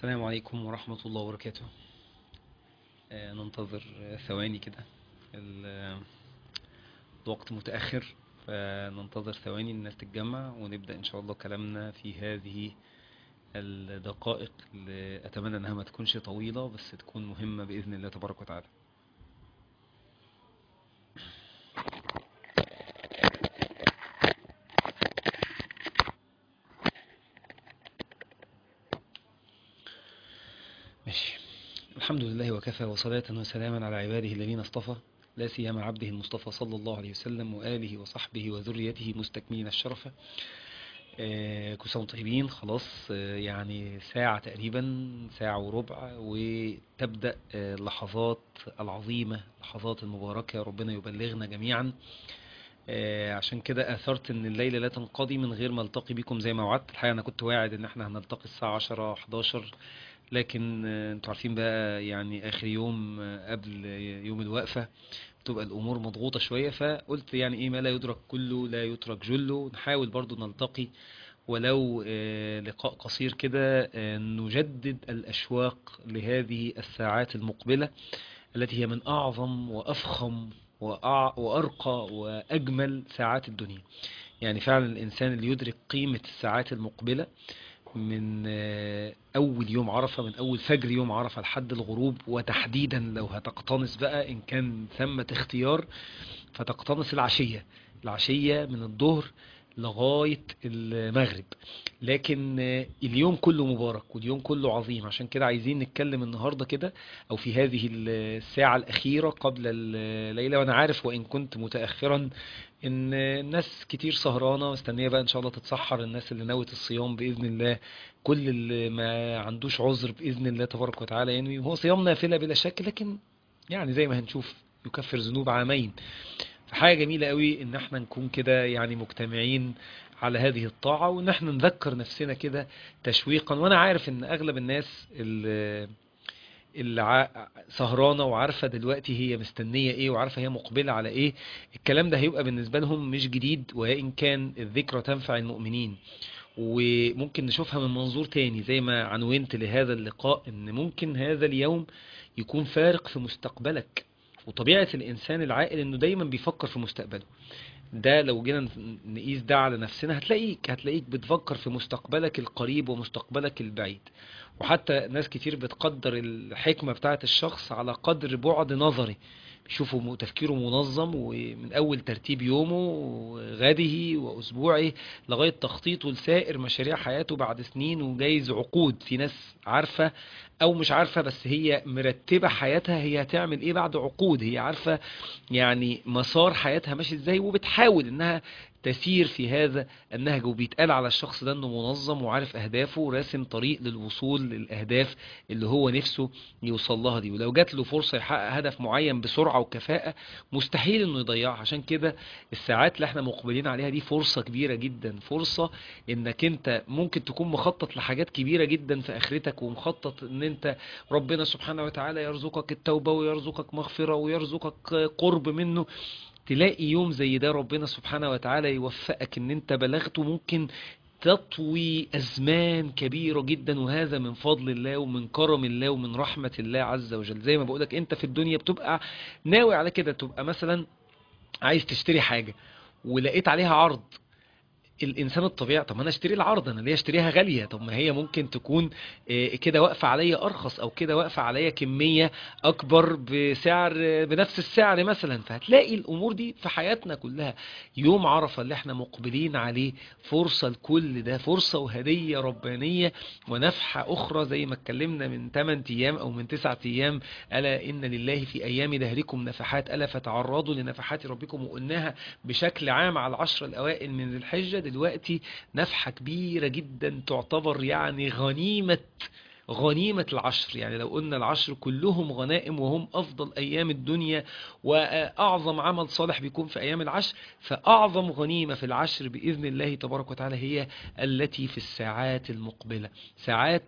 السلام عليكم ورحمة الله وبركاته آه، ننتظر آه، ثواني كده ال- آه، الوقت متأخر فننتظر ثواني الناس تتجمع ونبدأ إن شاء الله كلامنا في هذه الدقائق اللي أتمنى إنها ما تكونش طويلة بس تكون مهمة بإذن الله تبارك وتعالى ماشي الحمد لله وكفى وصلاة وسلاما على عباده الذين اصطفى لا سيما عبده المصطفى صلى الله عليه وسلم وآله وصحبه وذريته مستكملين الشرف آه، كل سنة وانتم طيبين خلاص آه، يعني ساعة تقريبا ساعة وربع وتبدأ آه، اللحظات العظيمة اللحظات المباركة ربنا يبلغنا جميعا آه، عشان كده اثرت ان الليله لا تنقضي من غير ما التقي بكم زي ما وعدت الحقيقه انا كنت واعد ان احنا هنلتقي الساعه 10 11 لكن آه، انتوا عارفين بقى يعني اخر يوم آه، قبل يوم الوقفه بتبقى الامور مضغوطه شويه فقلت يعني ايه ما لا يدرك كله لا يترك جله نحاول برضو نلتقي ولو آه، لقاء قصير كده آه، نجدد الاشواق لهذه الساعات المقبله التي هي من أعظم وأفخم وأع- وأرقى وأجمل ساعات الدنيا يعني فعلا الإنسان اللي يدرك قيمة الساعات المقبلة من آه، أول يوم عرفة من أول فجر يوم عرفة لحد الغروب وتحديدا لو هتقتنص بقى إن كان ثمة اختيار فتقتنص العشية العشية من الظهر لغاية المغرب لكن آه، اليوم كله مبارك واليوم كله عظيم عشان كده عايزين نتكلم النهاردة كده او في هذه الساعة الاخيرة قبل الليلة وانا عارف وان كنت متأخرا ان الناس كتير سهرانة مستنية بقى ان شاء الله تتسحر الناس اللي نوت الصيام باذن الله كل اللي ما عندوش عذر باذن الله تبارك وتعالى ينوي هو صيام نافلة بلا شك لكن يعني زي ما هنشوف يكفر ذنوب عامين فحاجة جميلة قوي ان احنا نكون كده يعني مجتمعين على هذه الطاعة وان احنا نذكر نفسنا كده تشويقا وانا عارف ان اغلب الناس اللي اللي ع- سهرانة وعارفة دلوقتي هي مستنية ايه وعارفة هي مقبلة على ايه الكلام ده هيبقى بالنسبة لهم مش جديد وإن كان الذكرى تنفع المؤمنين وممكن نشوفها من منظور تاني زي ما عنونت لهذا اللقاء ان ممكن هذا اليوم يكون فارق في مستقبلك وطبيعة الإنسان العاقل إنه دايما بيفكر في مستقبله ده لو جينا ن- نقيس ده على نفسنا هتلاقيك هتلاقيك بتفكر في مستقبلك القريب ومستقبلك البعيد وحتى ناس كتير بتقدر الحكمة بتاعة الشخص على قدر بعد نظري بيشوفوا م- تفكيره منظم ومن أول ترتيب يومه وغده وأسبوعه لغاية تخطيطه لسائر مشاريع حياته بعد سنين وجايز عقود في ناس عارفة أو مش عارفة بس هي مرتبة حياتها هي هتعمل إيه بعد عقود هي عارفة يعني مسار حياتها ماشي إزاي وبتحاول إنها تسير في هذا النهج وبيتقال على الشخص ده انه منظم وعارف اهدافه وراسم طريق للوصول للاهداف اللي هو نفسه يوصل لها دي ولو جات له فرصة يحقق هدف معين بسرعة وكفاءة مستحيل انه يضيعها عشان كده الساعات اللي احنا مقبلين عليها دي فرصة كبيرة جدا فرصة انك انت ممكن تكون مخطط لحاجات كبيرة جدا في اخرتك ومخطط ان انت ربنا سبحانه وتعالى يرزقك التوبة ويرزقك مغفرة ويرزقك قرب منه تلاقي يوم زي ده ربنا سبحانه وتعالى يوفقك ان انت بلغته ممكن تطوي أزمان كبيرة جدا وهذا من فضل الله ومن كرم الله ومن رحمة الله عز وجل زي ما بقولك انت في الدنيا بتبقى ناوي على كده تبقى مثلا عايز تشتري حاجة ولقيت عليها عرض الانسان الطبيعي طب ما انا اشتري العرض انا ليه اشتريها غاليه طب ما هي ممكن تكون آه، كده واقفه عليا ارخص او كده واقفه عليا كميه اكبر بسعر آه، بنفس السعر مثلا فهتلاقي الامور دي في حياتنا كلها يوم عرفه اللي احنا مقبلين عليه فرصه لكل ده فرصه وهديه ربانيه ونفحه اخرى زي ما اتكلمنا من 8 ايام او من 9 ايام الا ان لله في ايام دهركم نفحات الا فتعرضوا لنفحات ربكم وقلناها بشكل عام على العشر الأوائل من ذي الحجة دلوقتي نفحة كبيرة جدا تعتبر يعني غنيمة غنيمة العشر يعني لو قلنا العشر كلهم غنائم وهم أفضل أيام الدنيا وأعظم عمل صالح بيكون في أيام العشر فأعظم غنيمة في العشر بإذن الله تبارك وتعالى هي التي في الساعات المقبلة ساعات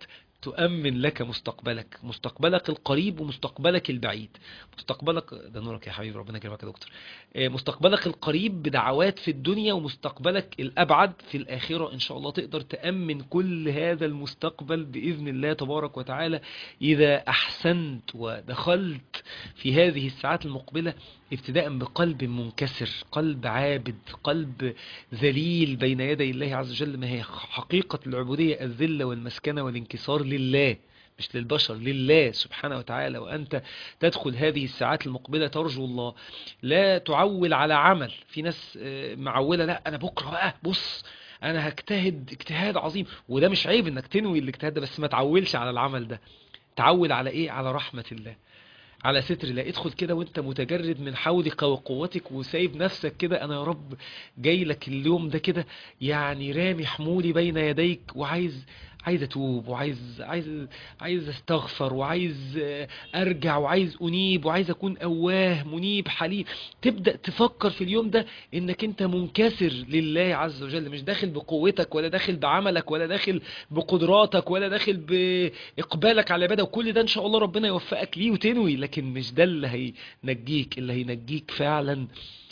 تؤمن لك مستقبلك مستقبلك القريب ومستقبلك البعيد مستقبلك ده نورك يا حبيبي ربنا يكرمك يا دكتور آه، مستقبلك القريب بدعوات في الدنيا ومستقبلك الأبعد في الآخرة إن شاء الله تقدر تأمن كل هذا المستقبل بإذن الله تبارك وتعالى إذا أحسنت ودخلت في هذه الساعات المقبلة ابتداء بقلب منكسر قلب عابد قلب ذليل بين يدي الله عز وجل ما هي حقيقة العبودية الذلة والمسكنة والانكسار لله مش للبشر لله سبحانه وتعالى وأنت تدخل هذه الساعات المقبلة ترجو الله لا تعول على عمل في ناس آه، معولة لا أنا بكرة بقى بص أنا هجتهد اجتهاد عظيم وده مش عيب إنك تنوي الاجتهاد ده بس ما تعولش على العمل ده تعول على إيه على رحمة الله على ستر الله ادخل كده وانت متجرد من حولك وقوتك وسايب نفسك كده انا يا رب جاي لك اليوم ده كده يعني رامي حمولي بين يديك وعايز عايز اتوب وعايز عايز عايز استغفر وعايز آه، ارجع وعايز انيب وعايز اكون اواه منيب حليم تبدا تفكر في اليوم ده انك انت منكسر لله عز وجل مش داخل بقوتك ولا داخل بعملك ولا داخل بقدراتك ولا داخل باقبالك على العباده وكل ده ان شاء الله ربنا يوفقك ليه وتنوي لكن مش ده اللي هينجيك اللي هينجيك فعلا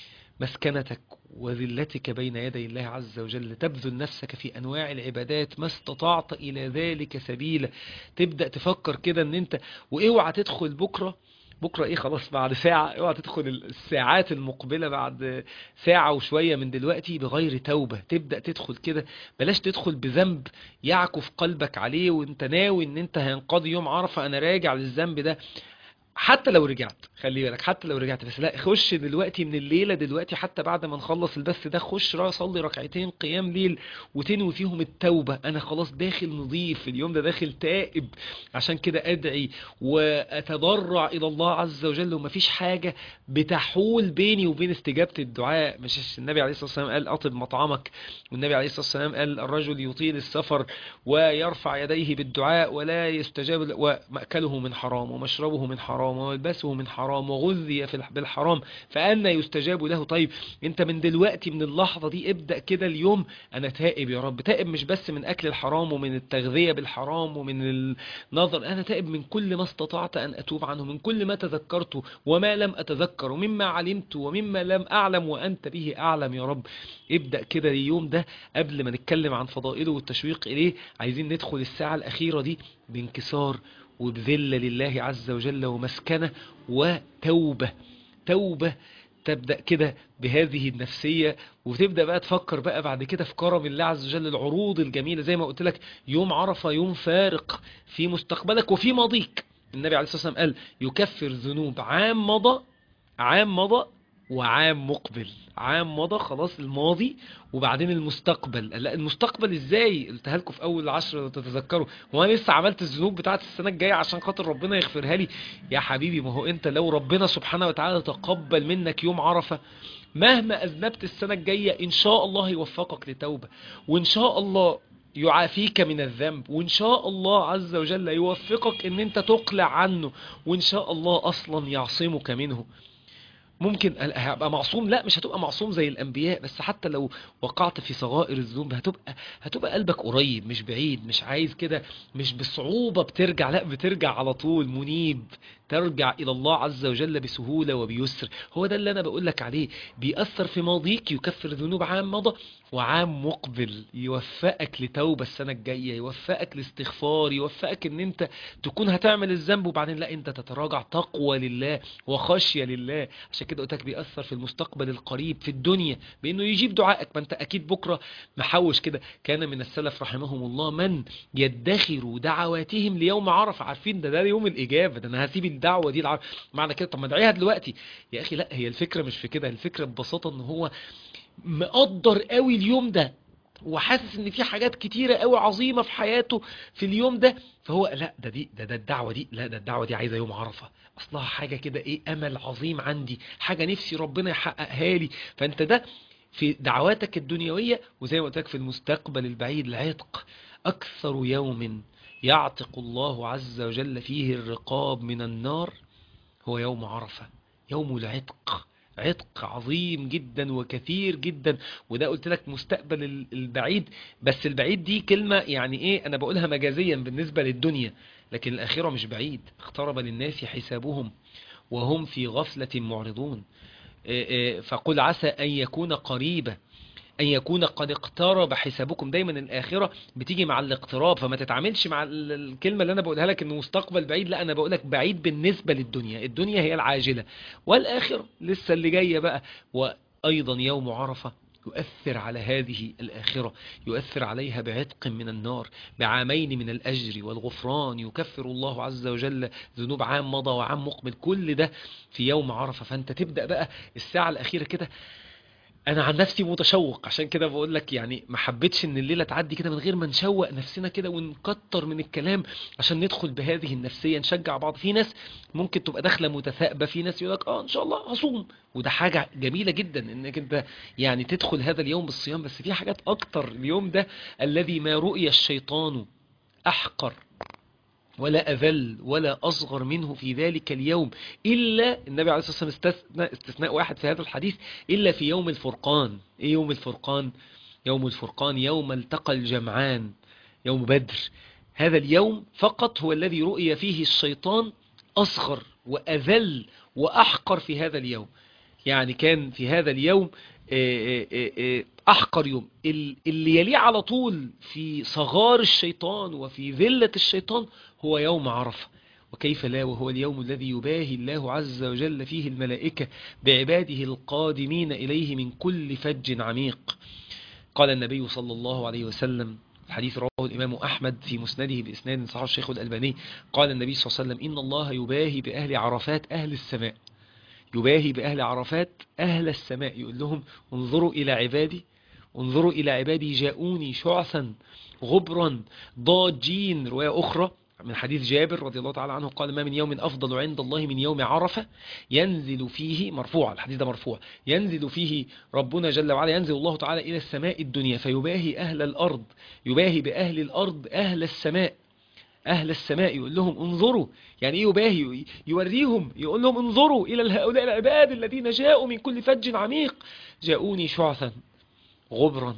مسكنتك وذلتك بين يدي الله عز وجل تبذل نفسك في أنواع العبادات ما استطعت إلى ذلك سبيلا تبدأ تفكر كده ان انت واوعى تدخل بكرة بكرة ايه خلاص بعد ساعة اوعى تدخل الساعات المقبلة بعد ساعة وشوية من دلوقتي بغير توبة تبدأ تدخل كده بلاش تدخل بذنب يعكف قلبك عليه وانت ناوي ان انت هينقضي يوم عرفة انا راجع للذنب ده حتى لو رجعت خلي بالك حتى لو رجعت بس لا خش دلوقتي من الليلة دلوقتي حتى بعد ما نخلص البث ده خش را صلي ركعتين قيام ليل وتنوي فيهم التوبة انا خلاص داخل نظيف اليوم ده داخل تائب عشان كده ادعي واتضرع الى الله عز وجل ومفيش حاجة بتحول بيني وبين استجابة الدعاء مش النبي عليه الصلاة والسلام قال اطب مطعمك والنبي عليه الصلاة والسلام قال الرجل يطيل السفر ويرفع يديه بالدعاء ولا يستجاب ومأكله من حرام ومشربه من حرام وملبسه من حرام وغذي في الح- بالحرام فأنا يستجاب له طيب انت من دلوقتي من اللحظة دي ابدأ كده اليوم انا تائب يا رب تائب مش بس من اكل الحرام ومن التغذية بالحرام ومن النظر انا تائب من كل ما استطعت ان اتوب عنه من كل ما تذكرته وما لم اتذكر ومما علمت ومما لم اعلم وانت به اعلم يا رب ابدأ كده اليوم ده قبل ما نتكلم عن فضائله والتشويق اليه عايزين ندخل الساعة الاخيرة دي بانكسار وبذلة لله عز وجل ومسكنة وتوبة توبة تبدأ كده بهذه النفسية وتبدأ بقى تفكر بقى بعد كده في كرم الله عز وجل العروض الجميلة زي ما قلت لك يوم عرفة يوم فارق في مستقبلك وفي ماضيك النبي عليه الصلاة والسلام قال يكفر ذنوب عام مضى عام مضى وعام مقبل عام مضى خلاص الماضي وبعدين المستقبل لا المستقبل ازاي قلتها لكم في اول عشر لو تتذكروا هو انا لسه عملت الذنوب بتاعت السنه الجايه عشان خاطر ربنا يغفرها لي يا حبيبي ما هو انت لو ربنا سبحانه وتعالى تقبل منك يوم عرفه مهما اذنبت السنه الجايه ان شاء الله يوفقك لتوبه وان شاء الله يعافيك من الذنب وان شاء الله عز وجل يوفقك ان انت تقلع عنه وان شاء الله اصلا يعصمك منه ممكن هبقى معصوم لا مش هتبقى معصوم زي الانبياء بس حتى لو وقعت في صغائر الذنوب هتبقى هتبقى قلبك قريب مش بعيد مش عايز كده مش بصعوبة بترجع لا بترجع على طول منيب ترجع الى الله عز وجل بسهولة وبيسر هو ده اللي انا بقول لك عليه بيأثر في ماضيك يكفر ذنوب عام مضى وعام مقبل يوفقك لتوبة السنة الجاية يوفقك لاستغفار يوفقك ان انت تكون هتعمل الذنب وبعدين لا انت تتراجع تقوى لله وخشية لله عشان كده قلت لك بيأثر في المستقبل القريب في الدنيا بانه يجيب دعائك ما انت اكيد بكرة محوش كده كان من السلف رحمهم الله من يدخروا دعواتهم ليوم عرفة عارفين ده ده يوم الاجابة ده انا هسيب الدعوة دي العرف معنى كده طب ما ادعيها دلوقتي يا اخي لا هي الفكرة مش في كده الفكرة ببساطة ان هو مقدر قوي اليوم ده وحاسس ان في حاجات كتيرة قوي عظيمة في حياته في اليوم ده فهو لا ده دي ده, ده الدعوة دي لا ده الدعوة دي عايزة يوم عرفة اصلها حاجة كده ايه امل عظيم عندي حاجة نفسي ربنا يحققها لي فانت ده في دعواتك الدنيوية وزي ما قلت لك في المستقبل البعيد العتق اكثر يوم يعتق الله عز وجل فيه الرقاب من النار هو يوم عرفة يوم العتق عتق عظيم جدا وكثير جدا وده قلت لك مستقبل ال- البعيد بس البعيد دي كلمة يعني ايه انا بقولها مجازيا بالنسبة للدنيا لكن الاخرة مش بعيد اقترب للناس حسابهم وهم في غفلة معرضون إيه إيه فقل عسى ان يكون قريبا أن يكون قد اقترب حسابكم دايما الآخرة بتيجي مع الاقتراب فما تتعاملش مع ال- الكلمة اللي أنا بقولها لك إنه مستقبل بعيد لا أنا بقولك بعيد بالنسبة للدنيا الدنيا هي العاجلة والآخرة لسه اللي جاية بقى وأيضا يوم عرفة يؤثر على هذه الآخرة يؤثر عليها بعتق من النار بعامين من الأجر والغفران يكفر الله عز وجل ذنوب عام مضى وعام مقبل كل ده في يوم عرفة فأنت تبدأ بقى الساعة الأخيرة كده انا عن نفسي متشوق عشان كده بقول لك يعني ما حبيتش ان الليله تعدي كده من غير ما نشوق نفسنا كده ونكتر من الكلام عشان ندخل بهذه النفسيه نشجع بعض في ناس ممكن تبقى داخله متثائبه في ناس يقول لك اه ان شاء الله هصوم وده حاجه جميله جدا انك انت يعني تدخل هذا اليوم بالصيام بس في حاجات اكتر اليوم ده الذي ما رؤي الشيطان احقر ولا أذل ولا أصغر منه في ذلك اليوم إلا النبي عليه الصلاة والسلام استثناء, استثناء واحد في هذا الحديث إلا في يوم الفرقان إيه يوم الفرقان يوم الفرقان يوم التقى الجمعان يوم بدر هذا اليوم فقط هو الذي رؤي فيه الشيطان أصغر وأذل وأحقر في هذا اليوم يعني كان في هذا اليوم آه، آه، آه، أحقر يوم ال- اللي يليه على طول في صغار الشيطان وفي ذلة الشيطان هو يوم عرفة وكيف لا وهو اليوم الذي يباهي الله عز وجل فيه الملائكة بعباده القادمين إليه من كل فج عميق قال النبي صلى الله عليه وسلم الحديث رواه الإمام أحمد في مسنده بإسناد صحيح الشيخ الألباني قال النبي صلى الله عليه وسلم إن الله يباهي بأهل عرفات أهل السماء يباهي بأهل عرفات أهل السماء يقول لهم انظروا إلى عبادي انظروا إلى عبادي جاءوني شعثا غبرا ضاجين رواية أخرى من حديث جابر رضي الله تعالى عنه قال ما من يوم أفضل عند الله من يوم عرفة ينزل فيه مرفوع الحديث ده مرفوع ينزل فيه ربنا جل وعلا ينزل الله تعالى إلى السماء الدنيا فيباهي أهل الأرض يباهي بأهل الأرض أهل السماء أهل السماء يقول لهم انظروا يعني إيه يباهي يوريهم يقول لهم انظروا إلى هؤلاء العباد الذين جاءوا من كل فج عميق جاءوني شعثا غبرا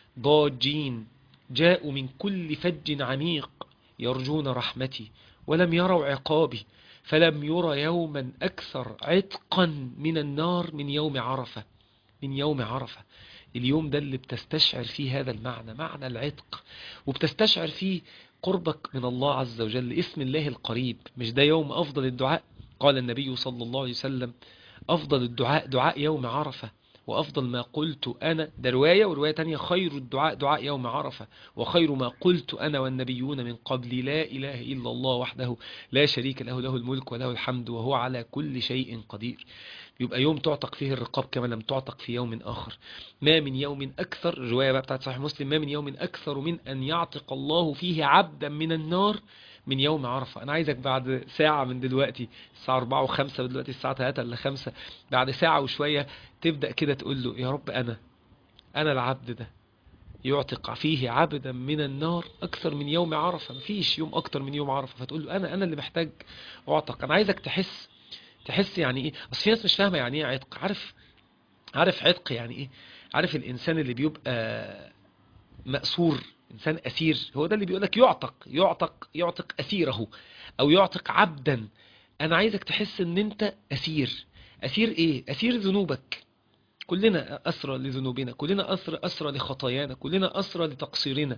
ضاجين جاءوا من كل فج عميق يرجون رحمتي ولم يروا عقابي فلم يرى يوما أكثر عتقا من النار من يوم عرفة من يوم عرفة اليوم ده اللي بتستشعر فيه هذا المعنى معنى العتق وبتستشعر فيه قربك من الله عز وجل اسم الله القريب مش ده يوم أفضل الدعاء قال النبي صلى الله عليه وسلم أفضل الدعاء دعاء يوم عرفة وأفضل ما قلت أنا ده رواية ورواية تانية خير الدعاء دعاء يوم عرفة وخير ما قلت أنا والنبيون من قبل لا إله إلا الله وحده لا شريك له له الملك وله الحمد وهو على كل شيء قدير يبقى يوم تعتق فيه الرقاب كما لم تعتق في يوم آخر ما من يوم أكثر الرواية بقى بتاعت صحيح مسلم ما من يوم أكثر من أن يعتق الله فيه عبدا من النار من يوم عرفة أنا عايزك بعد ساعة من دلوقتي الساعة 4 و5 دلوقتي الساعة 3 إلا 5 بعد ساعة وشوية تبدأ كده تقول له يا رب أنا أنا العبد ده يعتق فيه عبدا من النار أكثر من يوم عرفة مفيش يوم أكثر من يوم عرفة فتقول له أنا أنا اللي محتاج أعتق أنا عايزك تحس تحس يعني إيه أصل في ناس مش فاهمة يعني إيه عتق عارف عارف عتق يعني إيه عارف الإنسان اللي بيبقى مأسور إنسان أسير هو ده اللي بيقولك يعتق يعتق يعتق أسيره أو يعتق عبدا أنا عايزك تحس إن أنت أسير أسير إيه؟ أسير ذنوبك كلنا أسرى لذنوبنا كلنا أسرى أسرى لخطايانا كلنا أسرى لتقصيرنا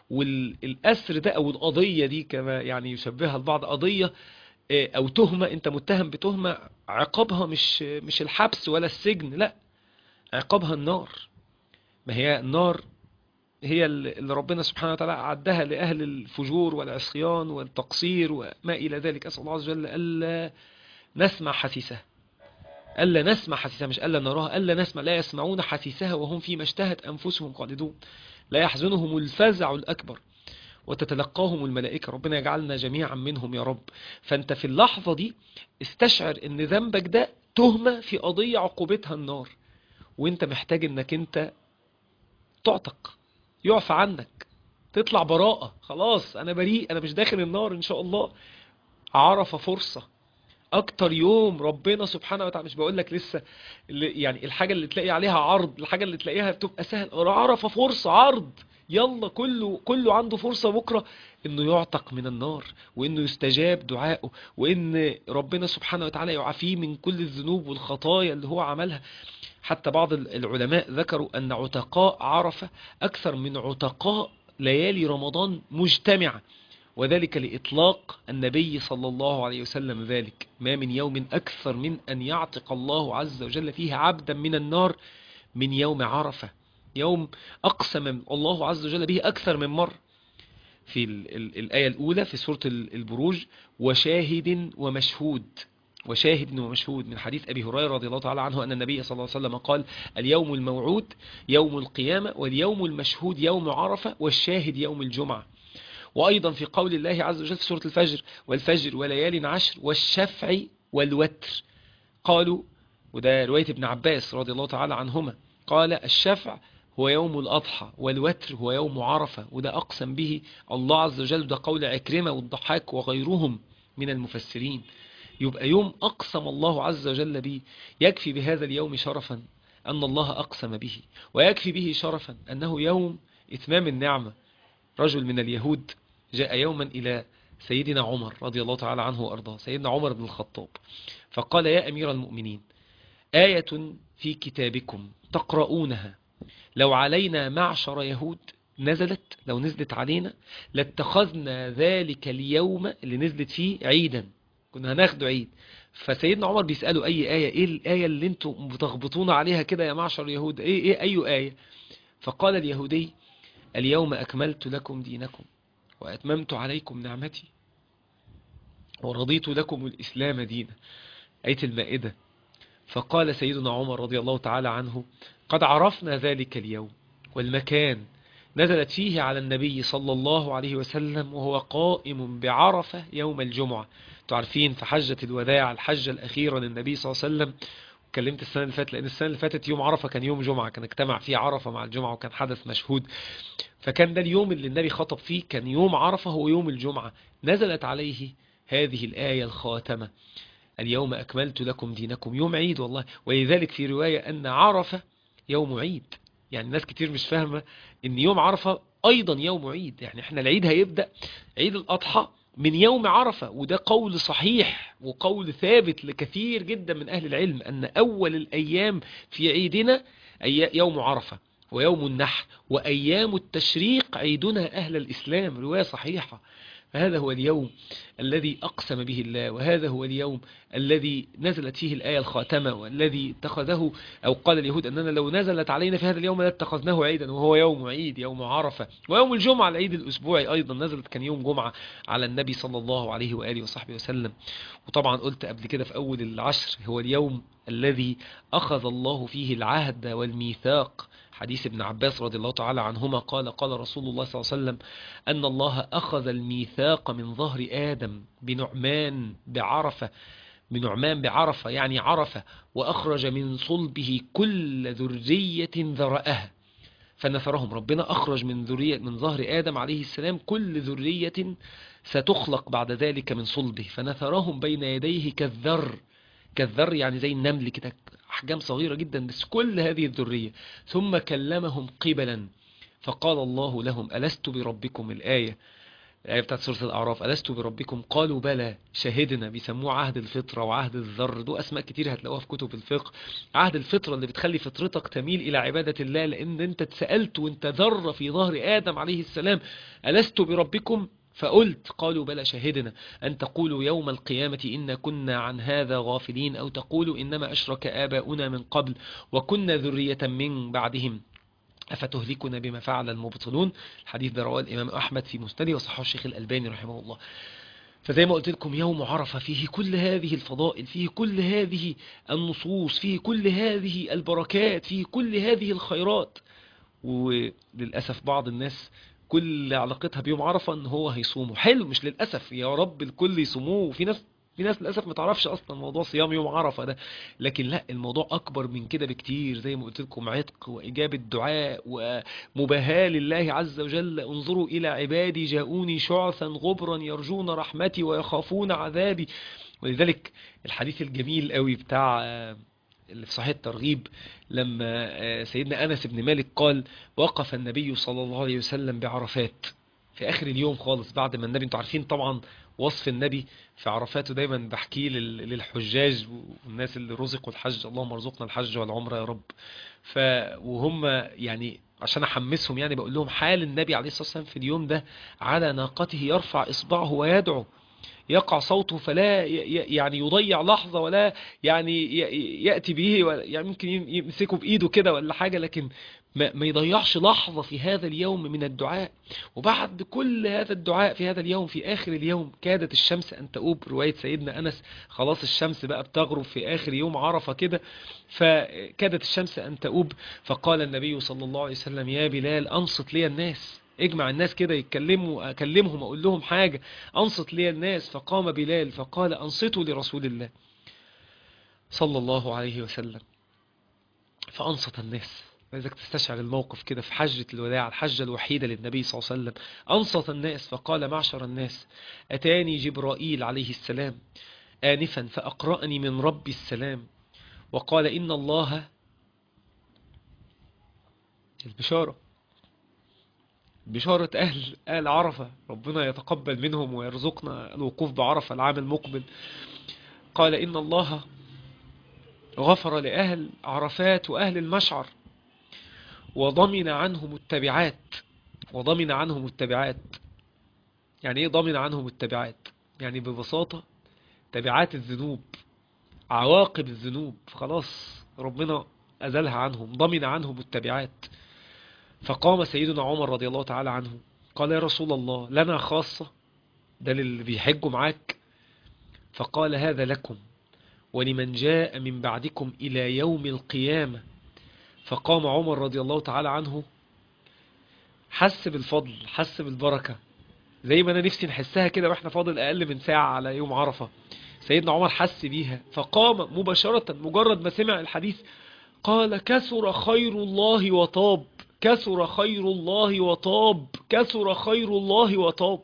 والأسر ده أو القضية دي كما يعني يشبهها البعض قضية آه، أو تهمة أنت متهم بتهمة عقابها مش مش الحبس ولا السجن لا عقابها النار ما هي النار هي اللي ربنا سبحانه وتعالى عدها لأهل الفجور والعصيان والتقصير وما إلى ذلك أسأل الله عز وجل ألا نسمع حسيسها ألا نسمع حسيسها مش ألا نراها ألا نسمع لا يسمعون حسيسها وهم فيما اشتهت أنفسهم خالدون لا يحزنهم الفزع الأكبر وتتلقاهم الملائكة ربنا يجعلنا جميعا منهم يا رب فأنت في اللحظة دي استشعر ان ذنبك ده تهمة في قضية عقوبتها النار وانت محتاج انك انت تعتق يعفى عنك تطلع براءة خلاص انا بريء انا مش داخل النار ان شاء الله عرف فرصة اكتر يوم ربنا سبحانه وتعالى مش بقول لك لسه اللي- يعني الحاجة اللي تلاقي عليها عرض الحاجة اللي تلاقيها بتبقى سهل عرفة فرصة عرض يلا كله كله عنده فرصة بكرة انه يعتق من النار وانه يستجاب دعائه وان ربنا سبحانه وتعالى يعافيه من كل الذنوب والخطايا اللي هو عملها حتى بعض ال- العلماء ذكروا ان عتقاء عرفة اكثر من عتقاء ليالي رمضان مجتمعة وذلك لإطلاق النبي صلى الله عليه وسلم ذلك ما من يوم أكثر من أن يعتق الله عز وجل فيه عبدا من النار من يوم عرفة يوم أقسم الله عز وجل به أكثر من مرة في ال ال الآية الأولى في سورة ال- البروج وشاهد ومشهود وشاهد ومشهود من حديث أبي هريرة رضي الله تعالى عنه أن النبي صلى الله عليه وسلم قال اليوم الموعود يوم القيامة واليوم المشهود يوم عرفة والشاهد يوم الجمعة وأيضا في قول الله عز وجل في سورة الفجر والفجر وليال عشر والشفع والوتر قالوا وده رواية ابن عباس رضي الله تعالى عنهما قال الشفع هو يوم الأضحى والوتر هو يوم عرفة وده أقسم به الله عز وجل ده قول عكرمة والضحاك وغيرهم من المفسرين يبقى يوم أقسم الله عز وجل به يكفي بهذا اليوم شرفا أن الله أقسم به ويكفي به شرفا أنه يوم إتمام النعمة رجل من اليهود جاء يوما إلى سيدنا عمر رضي الله تعالى عنه وأرضاه سيدنا عمر بن الخطاب فقال يا أمير المؤمنين آية في كتابكم تقرؤونها لو علينا معشر يهود نزلت لو نزلت علينا لاتخذنا ذلك اليوم اللي نزلت فيه عيدا كنا هناخده عيد فسيدنا عمر بيسأله أي آية إيه الآية اللي انتم بتخبطون عليها كده يا معشر يهود إيه, إيه أي آية فقال اليهودي اليوم أكملت لكم دينكم وأتممت عليكم نعمتي ورضيت لكم الإسلام دينا آية المائدة فقال سيدنا عمر رضي الله تعالى عنه قد عرفنا ذلك اليوم والمكان نزلت فيه على النبي صلى الله عليه وسلم وهو قائم بعرفة يوم الجمعة تعرفين في حجة الوداع الحجة الأخيرة للنبي صلى الله عليه وسلم اتكلمت السنة اللي فاتت لأن السنة اللي فاتت يوم عرفة كان يوم جمعة كان اجتمع فيه عرفة مع الجمعة وكان حدث مشهود فكان ده اليوم اللي النبي خطب فيه كان يوم عرفة هو يوم الجمعة نزلت عليه هذه الآية الخاتمة اليوم أكملت لكم دينكم يوم عيد والله ولذلك في رواية أن عرفة يوم عيد يعني ناس كتير مش فاهمة ان يوم عرفة ايضا يوم عيد يعني احنا العيد هيبدأ عيد الاضحى من يوم عرفة وده قول صحيح وقول ثابت لكثير جدا من اهل العلم ان اول الايام في عيدنا أي- يوم عرفة ويوم النحر وايام التشريق عيدنا اهل الاسلام رواية صحيحة فهذا هو اليوم الذي أقسم به الله وهذا هو اليوم الذي نزلت فيه الآية الخاتمة والذي اتخذه أو قال اليهود أننا لو نزلت علينا في هذا اليوم لاتخذناه عيدا وهو يوم عيد يوم عرفة ويوم الجمعة العيد الأسبوعي أيضا نزلت كان يوم جمعة على النبي صلى الله عليه وآله وصحبه وسلم وطبعا قلت قبل كده في أول العشر هو اليوم الذي أخذ الله فيه العهد والميثاق حديث ابن عباس رضي الله تعالى عنهما قال قال رسول الله صلى الله عليه وسلم أن الله أخذ الميثاق من ظهر آدم بنعمان بعرفة بنعمان بعرفة يعني عرفة وأخرج من صلبه كل ذرية ذرأها فنثرهم ربنا أخرج من ذرية من ظهر آدم عليه السلام كل ذرية ستخلق بعد ذلك من صلبه فنثرهم بين يديه كالذر كالذر يعني زي النمل كده أحجام صغيرة جدا بس كل هذه الذرية ثم كلمهم قبلا فقال الله لهم ألست بربكم الآية الآية بتاعت سورة الأعراف ألست بربكم قالوا بلى شهدنا بيسموه عهد الفطرة وعهد الذر دو أسماء كتير هتلاقوها في كتب الفقه عهد الفطرة اللي بتخلي فطرتك تميل إلى عبادة الله لأن أنت اتسألت وأنت ذر في ظهر آدم عليه السلام ألست بربكم فقلت قالوا بلى شهدنا أن تقولوا يوم القيامة إنا كنا عن هذا غافلين أو تقولوا إنما أشرك آباؤنا من قبل وكنا ذرية من بعدهم أفتهلكنا بما فعل المبطلون الحديث ده رواه الإمام أحمد في مسنده وصححه الشيخ الألباني رحمه الله فزي ما قلت لكم يوم عرفة فيه كل هذه الفضائل فيه كل هذه النصوص فيه كل هذه البركات فيه كل هذه الخيرات وللأسف بعض الناس كل علاقتها بيوم عرفة ان هو هيصوموا حلو مش للأسف يا رب الكل يصوموه وفي ناس في ناس للأسف ما تعرفش أصلا موضوع صيام يوم عرفة ده لكن لا الموضوع أكبر من كده بكتير زي ما قلت لكم عتق وإجابة دعاء ومباهاة لله عز وجل انظروا إلى عبادي جاءوني شعثا غبرا يرجون رحمتي ويخافون عذابي ولذلك الحديث الجميل قوي بتاع آه، اللي في صحيح الترغيب لما آه، سيدنا أنس بن مالك قال وقف النبي صلى الله عليه وسلم بعرفات في آخر اليوم خالص بعد ما النبي انتوا عارفين طبعا وصف النبي في عرفاته دايما بحكيه لل- للحجاج والناس اللي رزقوا الحج اللهم ارزقنا الحج والعمرة يا رب ف وهم يعني عشان احمسهم يعني بقول لهم حال النبي عليه الصلاة والسلام في اليوم ده على ناقته يرفع اصبعه ويدعو يقع صوته فلا ي- ي- يعني يضيع لحظة ولا يعني ي- يأتي به ولا- يعني ممكن يم- يمسكه بإيده كده ولا حاجة لكن ما, ما يضيعش لحظة في هذا اليوم من الدعاء وبعد كل هذا الدعاء في هذا اليوم في آخر اليوم كادت الشمس أن تؤوب رواية سيدنا أنس خلاص الشمس بقى بتغرب في آخر يوم عرفة كده فكادت الشمس أن تؤوب فقال النبي صلى الله عليه وسلم يا بلال أنصت لي الناس اجمع الناس كده يتكلموا اكلمهم اقول لهم حاجة انصت لي الناس فقام بلال فقال انصتوا لرسول الله صلى الله عليه وسلم فانصت الناس عايزك تستشعر الموقف كده في حجة الوداع الحجة الوحيدة للنبي صلى الله عليه وسلم أنصت الناس فقال معشر الناس أتاني جبرائيل عليه السلام آنفا فأقرأني من ربي السلام وقال إن الله البشارة بشارة أهل أهل عرفة ربنا يتقبل منهم ويرزقنا الوقوف بعرفة العام المقبل قال إن الله غفر لأهل عرفات وأهل المشعر وضمن عنهم التبعات وضمن عنهم التبعات يعني ايه ضمن عنهم التبعات يعني ببساطة تبعات الذنوب عواقب الذنوب خلاص ربنا أزلها عنهم ضمن عنهم التبعات فقام سيدنا عمر رضي الله تعالى عنه قال يا رسول الله لنا خاصة ده للي بيحجوا معاك فقال هذا لكم ولمن جاء من بعدكم إلى يوم القيامة فقام عمر رضي الله تعالى عنه حس بالفضل حس بالبركة زي ما أنا نفسي نحسها كده وإحنا فاضل أقل من ساعة على يوم عرفة سيدنا عمر حس بيها فقام مباشرة مجرد ما سمع الحديث قال كثر خير الله وطاب كثر خير الله وطاب كثر خير الله وطاب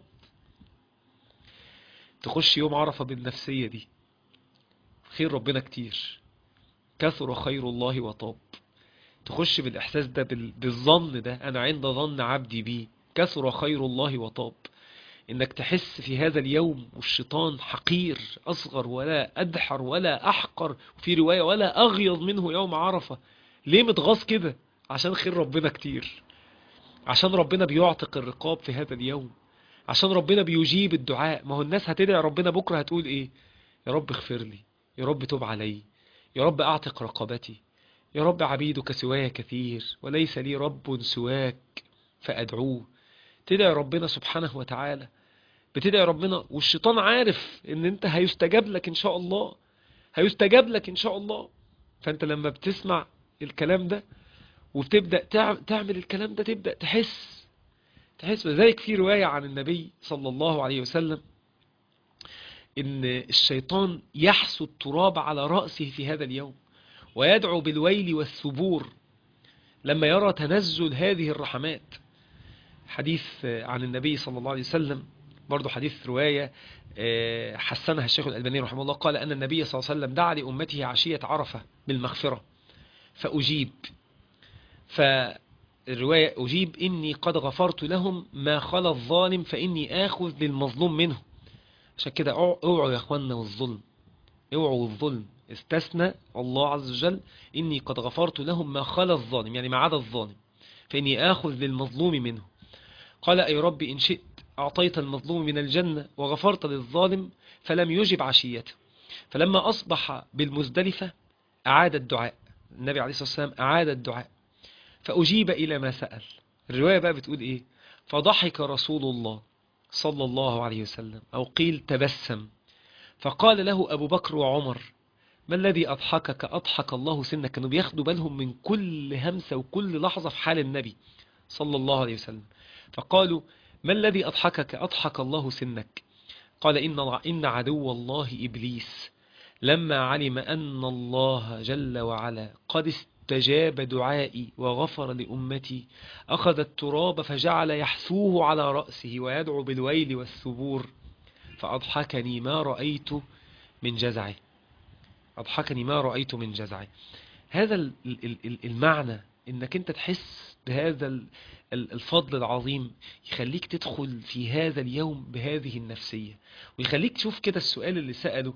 تخش يوم عرفة بالنفسية دي خير ربنا كتير كثر خير الله وطاب تخش بالإحساس ده بال- بالظن ده أنا عند ظن عبدي بي كثر خير الله وطاب إنك تحس في هذا اليوم والشيطان حقير أصغر ولا أدحر ولا أحقر وفي رواية ولا أغيظ منه يوم عرفة ليه متغاظ كده عشان خير ربنا كتير عشان ربنا بيعتق الرقاب في هذا اليوم عشان ربنا بيجيب الدعاء ما هو الناس هتدعي ربنا بكرة هتقول ايه يا رب اغفر لي يا رب توب علي يا رب اعتق رقبتي يا رب عبيدك سواي كثير وليس لي رب سواك فأدعوه تدعي ربنا سبحانه وتعالى بتدعي ربنا والشيطان عارف ان انت هيستجاب لك ان شاء الله هيستجاب لك ان شاء الله فانت لما بتسمع الكلام ده وبتبدأ تع- تعمل الكلام ده تبدأ تحس تحس وذلك في رواية عن النبي صلى الله عليه وسلم ان الشيطان يحسو التراب على رأسه في هذا اليوم ويدعو بالويل والثبور لما يرى تنزل هذه الرحمات حديث عن النبي صلى الله عليه وسلم برضو حديث رواية آه، حسنها الشيخ الألباني رحمه الله قال أن النبي صلى الله عليه وسلم دعا لأمته عشية عرفة بالمغفرة فأجيب فالرواية أجيب إني قد غفرت لهم ما خلا الظالم فإني آخذ للمظلوم منه عشان كده اوعوا اوعوا يا اخوانا والظلم اوعوا الظلم استثنى الله عز وجل إني قد غفرت لهم ما خلا الظالم يعني ما عدا الظالم فإني آخذ للمظلوم منه قال أي رب إن شئت أعطيت المظلوم من الجنة وغفرت للظالم فلم يجب عشيته فلما أصبح بالمزدلفة أعاد الدعاء النبي عليه الصلاة والسلام أعاد الدعاء فأجيب إلى ما سأل الرواية بقى بتقول إيه فضحك رسول الله صلى الله عليه وسلم أو قيل تبسم فقال له أبو بكر وعمر ما الذي أضحكك أضحك الله سنك كانوا بياخدوا بالهم من كل همسة وكل لحظة في حال النبي صلى الله عليه وسلم فقالوا ما الذي أضحكك أضحك الله سنك قال إن, إن عدو الله إبليس لما علم أن الله جل وعلا قد استجاب دعائي وغفر لأمتي أخذ التراب فجعل يحثوه على رأسه ويدعو بالويل والثبور فأضحكني ما رأيت من جزعه أضحكني ما رأيت من جزعه هذا ال- ال- ال- المعنى انك انت تحس بهذا ال- ال- الفضل العظيم يخليك تدخل في هذا اليوم بهذه النفسية ويخليك تشوف كده السؤال اللي سأله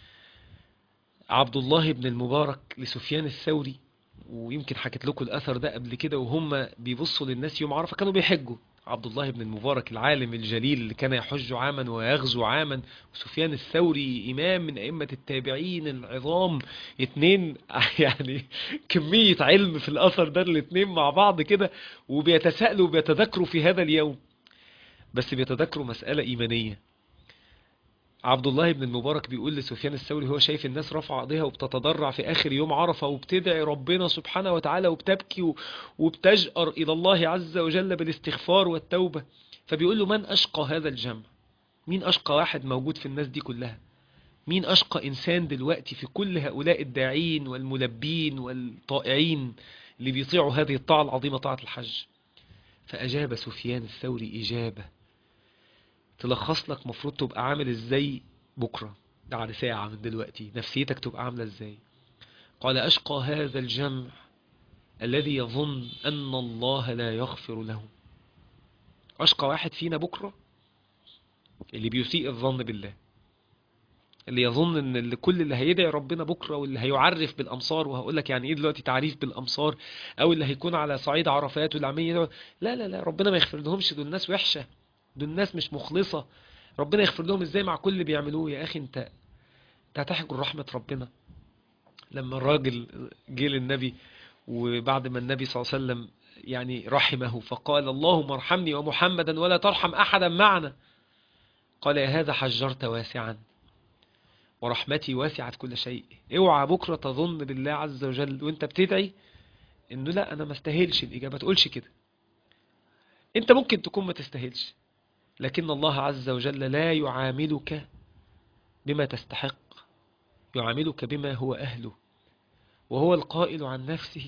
عبد الله بن المبارك لسفيان الثوري ويمكن حكيت لكم الأثر ده قبل كده وهم بيبصوا للناس يوم عرفة كانوا بيحجوا عبد الله بن المبارك العالم الجليل اللي كان يحج عاما ويغزو عاما وسفيان الثوري إمام من أئمة التابعين العظام اتنين يعني كمية علم في الأثر ده الاتنين مع بعض كده وبيتساءلوا وبيتذكروا في هذا اليوم بس بيتذكروا مسألة إيمانية عبد الله بن المبارك بيقول لسفيان الثوري هو شايف الناس رافعه ايديها وبتتضرع في اخر يوم عرفه وبتدعي ربنا سبحانه وتعالى وبتبكي و- وبتجأر الى الله عز وجل بالاستغفار والتوبه فبيقول له من اشقى هذا الجمع مين اشقى واحد موجود في الناس دي كلها مين اشقى انسان دلوقتي في كل هؤلاء الداعين والملبين والطائعين اللي بيطيعوا هذه الطاعه العظيمه طاعه الحج فاجاب سفيان الثوري اجابه تلخص لك مفروض تبقى عامل ازاي بكرة بعد ساعة من دلوقتي نفسيتك تبقى عاملة ازاي قال أشقى هذا الجمع الذي يظن أن الله لا يغفر له أشقى واحد فينا بكرة اللي بيسيء الظن بالله اللي يظن ان اللي كل اللي هيدعي ربنا بكره واللي هيعرف بالامصار وهقول لك يعني ايه دلوقتي تعريف بالامصار او اللي هيكون على صعيد عرفات واللي عمال يدعو لا لا لا ربنا ما يغفر لهمش دول ناس وحشه دول ناس مش مخلصة ربنا يغفر لهم ازاي مع كل اللي بيعملوه يا اخي انت انت هتحجر رحمة ربنا لما الراجل جه للنبي وبعد ما النبي صلى الله عليه وسلم يعني رحمه فقال اللهم ارحمني ومحمدا ولا ترحم احدا معنا قال يا هذا حجرت واسعا ورحمتي واسعت كل شيء اوعى بكرة تظن بالله عز وجل وانت بتدعي انه لا انا ما استاهلش الاجابة تقولش كده انت ممكن تكون ما تستاهلش لكن الله عز وجل لا يعاملك بما تستحق يعاملك بما هو أهله وهو القائل عن نفسه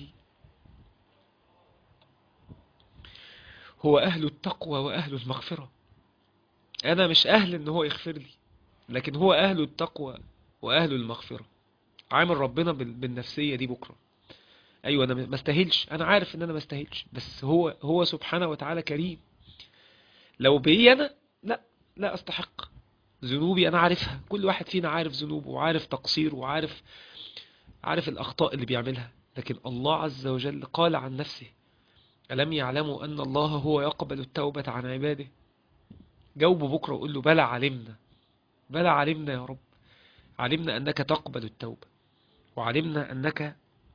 هو أهل التقوى وأهل المغفرة أنا مش أهل إن هو يغفر لي لكن هو أهل التقوى وأهل المغفرة عامل ربنا بال- بالنفسية دي بكرة أيوة أنا ما استاهلش أنا عارف إن أنا ما استاهلش بس هو هو سبحانه وتعالى كريم لو بي أنا لا لا أستحق ذنوبي أنا عارفها كل واحد فينا عارف ذنوبه وعارف تقصيره وعارف عارف الأخطاء اللي بيعملها لكن الله عز وجل قال عن نفسه ألم يعلموا أن الله هو يقبل التوبة عن عباده جاوبه بكرة وقول له بلى علمنا بلى علمنا يا رب علمنا أنك تقبل التوبة وعلمنا أنك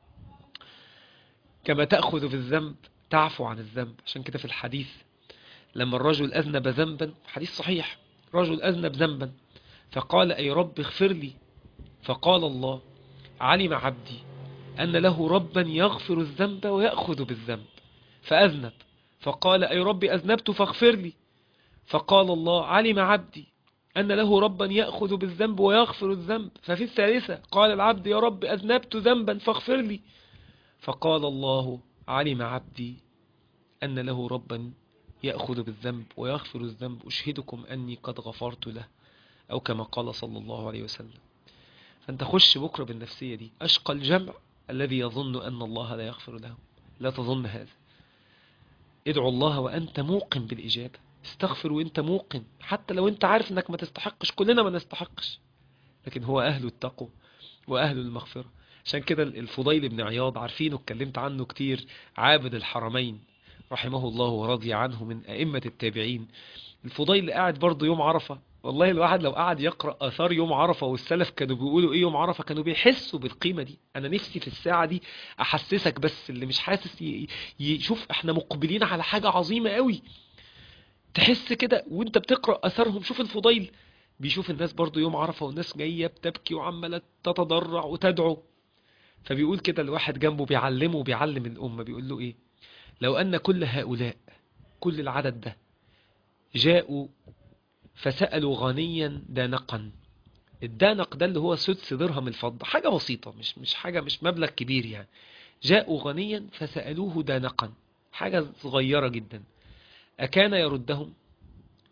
كما تأخذ في الذنب تعفو عن الذنب عشان كده في الحديث لما الرجل أذنب ذنبا حديث صحيح رجل أذنب ذنبا فقال أي رب اغفر لي فقال الله علم عبدي أن له ربا يغفر الذنب ويأخذ بالذنب فأذنب فقال أي رب أذنبت فاغفر لي فقال الله علم عبدي أن له ربا يأخذ بالذنب ويغفر الذنب ففي الثالثة قال العبد يا رب أذنبت ذنبا فاغفر لي فقال الله علم عبدي أن له ربا يأخذ بالذنب ويغفر الذنب أشهدكم أني قد غفرت له أو كما قال صلى الله عليه وسلم فأنت خش بكرة بالنفسية دي أشقى الجمع الذي يظن أن الله لا يغفر له لا تظن هذا ادعو الله وأنت موقن بالإجابة استغفر وأنت موقن حتى لو أنت عارف أنك ما تستحقش كلنا ما نستحقش لكن هو أهل التقوى وأهل المغفرة عشان كده الفضيل بن عياض عارفينه اتكلمت عنه كتير عابد الحرمين رحمه الله ورضي عنه من أئمة التابعين الفضيل قاعد برضه يوم عرفة والله الواحد لو قعد يقرأ آثار يوم عرفة والسلف كانوا بيقولوا إيه يوم عرفة كانوا بيحسوا بالقيمة دي أنا نفسي في الساعة دي أحسسك بس اللي مش حاسس ي- يشوف إحنا مقبلين على حاجة عظيمة قوي تحس كده وانت بتقرأ أثرهم شوف الفضيل بيشوف الناس برضو يوم عرفة والناس جاية بتبكي وعمالة تتضرع وتدعو فبيقول كده الواحد جنبه بيعلمه وبيعلم الأمة بيقول له إيه لو أن كل هؤلاء كل العدد ده جاءوا فسألوا غنيا دانقا الدانق ده اللي هو سدس درهم الفضة حاجة بسيطة مش مش حاجة مش مبلغ كبير يعني جاءوا غنيا فسألوه دانقا حاجة صغيرة جدا أكان يردهم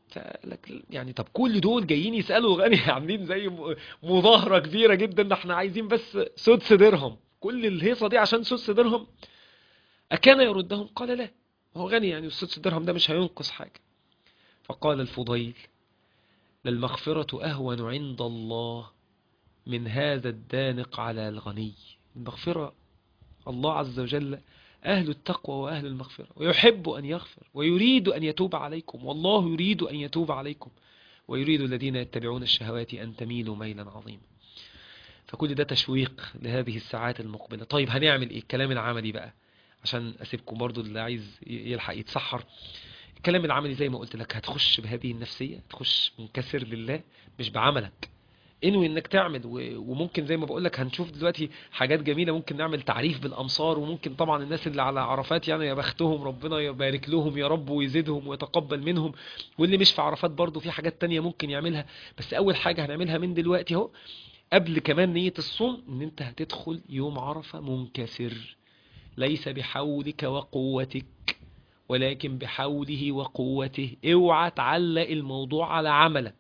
لك يعني طب كل دول جايين يسالوا غني عاملين زي م- مظاهره كبيره جدا ان احنا عايزين بس سدس درهم كل الهيصه دي عشان سدس درهم اكان يردهم قال لا هو غني يعني والسدس درهم ده مش هينقص حاجه فقال الفضيل للمغفره اهون عند الله من هذا الدانق على الغني المغفره الله عز وجل أهل التقوى وأهل المغفرة ويحب أن يغفر ويريد أن يتوب عليكم والله يريد أن يتوب عليكم ويريد الذين يتبعون الشهوات أن تميلوا ميلا عظيما فكل ده تشويق لهذه الساعات المقبلة طيب هنعمل إيه الكلام العملي بقى عشان أسيبكم برضو اللي عايز يلحق يتسحر الكلام العملي زي ما قلت لك هتخش بهذه النفسية تخش منكسر لله مش بعملك انوي انك تعمل و- وممكن زي ما بقول لك هنشوف دلوقتي حاجات جميله ممكن نعمل تعريف بالامصار وممكن طبعا الناس اللي على عرفات يعني يا بختهم ربنا يبارك لهم يا رب ويزيدهم ويتقبل منهم واللي مش في عرفات برضه في حاجات تانية ممكن يعملها بس اول حاجه هنعملها من دلوقتي اهو قبل كمان نيه الصوم ان انت هتدخل يوم عرفه منكسر ليس بحولك وقوتك ولكن بحوله وقوته اوعى تعلق الموضوع على عملك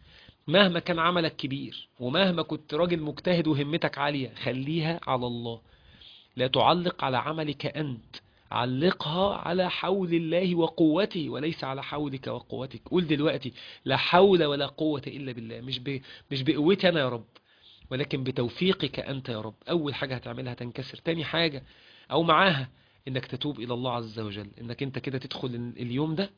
مهما كان عملك كبير ومهما كنت راجل مجتهد وهمتك عالية خليها على الله لا تعلق على عملك أنت علقها على حول الله وقوته وليس على حولك وقوتك قول دلوقتي لا حول ولا قوة إلا بالله مش ب... مش بقوتي أنا يا رب ولكن بتوفيقك أنت يا رب أول حاجة هتعملها تنكسر تاني حاجة أو معاها إنك تتوب إلى الله عز وجل إنك أنت كده تدخل ال- اليوم ده